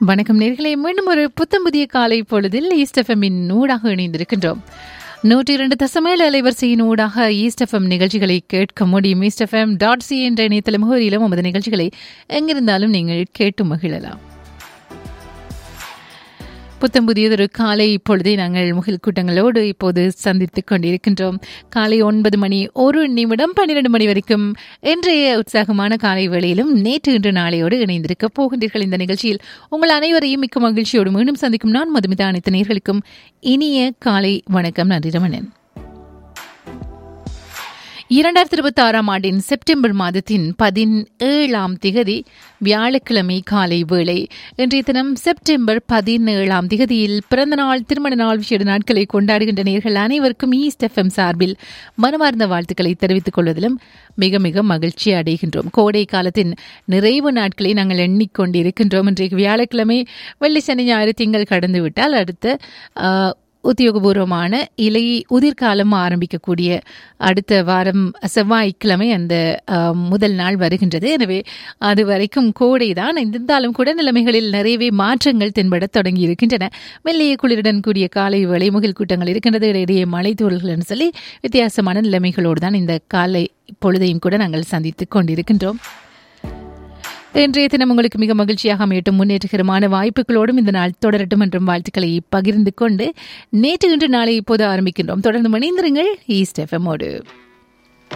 வணக்கம் நேர்களே மீண்டும் ஒரு புத்தம் புதிய காலை பொழுதில் ஈஸ்ட் எஃப்எம்மின் ஊடாக இணைந்திருக்கின்றோம் நூற்றி இரண்டு தசமேழு அலைவரிசையின் ஊடாக ஈஸ்ட் எஃப்எம் நிகழ்ச்சிகளை கேட்க முடியும் ஈஸ்ட் எஃப்எம் டாட் சி என்ற இணையதள முகவரியிலும் நமது நிகழ்ச்சிகளை எங்கிருந்தாலும் நீங்கள் கேட்டு மகிழலாம் புத்தம் புதியதொரு காலை இப்பொழுதே நாங்கள் முகில் கூட்டங்களோடு இப்போது சந்தித்துக் கொண்டிருக்கின்றோம் காலை ஒன்பது மணி ஒரு நிமிடம் பன்னிரண்டு மணி வரைக்கும் இன்றைய உற்சாகமான காலை வேளையிலும் நேற்று இன்று நாளையோடு இணைந்திருக்க போகின்றீர்கள் இந்த நிகழ்ச்சியில் உங்கள் அனைவரையும் மிக்க மகிழ்ச்சியோடு மீண்டும் சந்திக்கும் நான் மதுமிதா அனைத்து நேர்களுக்கும் இனிய காலை வணக்கம் நன்றி ரமணன் இரண்டாயிரத்தி இருபத்தி ஆறாம் ஆண்டின் செப்டம்பர் மாதத்தின் பதினேழாம் திகதி வியாழக்கிழமை காலை வேளை இன்றைய தினம் செப்டம்பர் பதினேழாம் திகதியில் பிறந்த நாள் திருமண நாள் விஷய நாட்களை கொண்டாடுகின்ற நேர்கள் அனைவருக்கும் ஈஸ்ட் எஃப்எம் சார்பில் மனமார்ந்த வாழ்த்துக்களை தெரிவித்துக் கொள்வதிலும் மிக மிக மகிழ்ச்சி அடைகின்றோம் கோடை காலத்தின் நிறைவு நாட்களை நாங்கள் எண்ணிக்கொண்டிருக்கின்றோம் இன்றைக்கு வியாழக்கிழமை வெள்ளி சனி ஞாயிறு திங்கள் கடந்துவிட்டால் அடுத்த உத்தியோகபூர்வமான இலை உதிர்காலம் ஆரம்பிக்கக்கூடிய அடுத்த வாரம் செவ்வாய்க்கிழமை அந்த முதல் நாள் வருகின்றது எனவே அது வரைக்கும் கோடை தான் இருந்தாலும் கூட நிலைமைகளில் நிறையவே மாற்றங்கள் தென்பட தொடங்கி இருக்கின்றன மெல்லிய குளிருடன் கூடிய காலை வேலை முகில் கூட்டங்கள் இருக்கின்றது இடையிடையே மழை தூரல்கள் சொல்லி வித்தியாசமான நிலைமைகளோடு தான் இந்த காலை பொழுதையும் கூட நாங்கள் சந்தித்துக் கொண்டிருக்கின்றோம் இன்றைய தினம் உங்களுக்கு மிக மகிழ்ச்சியாக அமையட்டும் முன்னேற்றகரமான வாய்ப்புகளோடும் இந்த நாள் தொடரட்டும் என்றும் வாழ்த்துக்களை பகிர்ந்து கொண்டு நேற்று இன்று நாளை இப்போது ஆரம்பிக்கின்றோம் தொடர்ந்து மணிந்திருங்கள் ஈஸ்ட் எஃப்எம்மோடு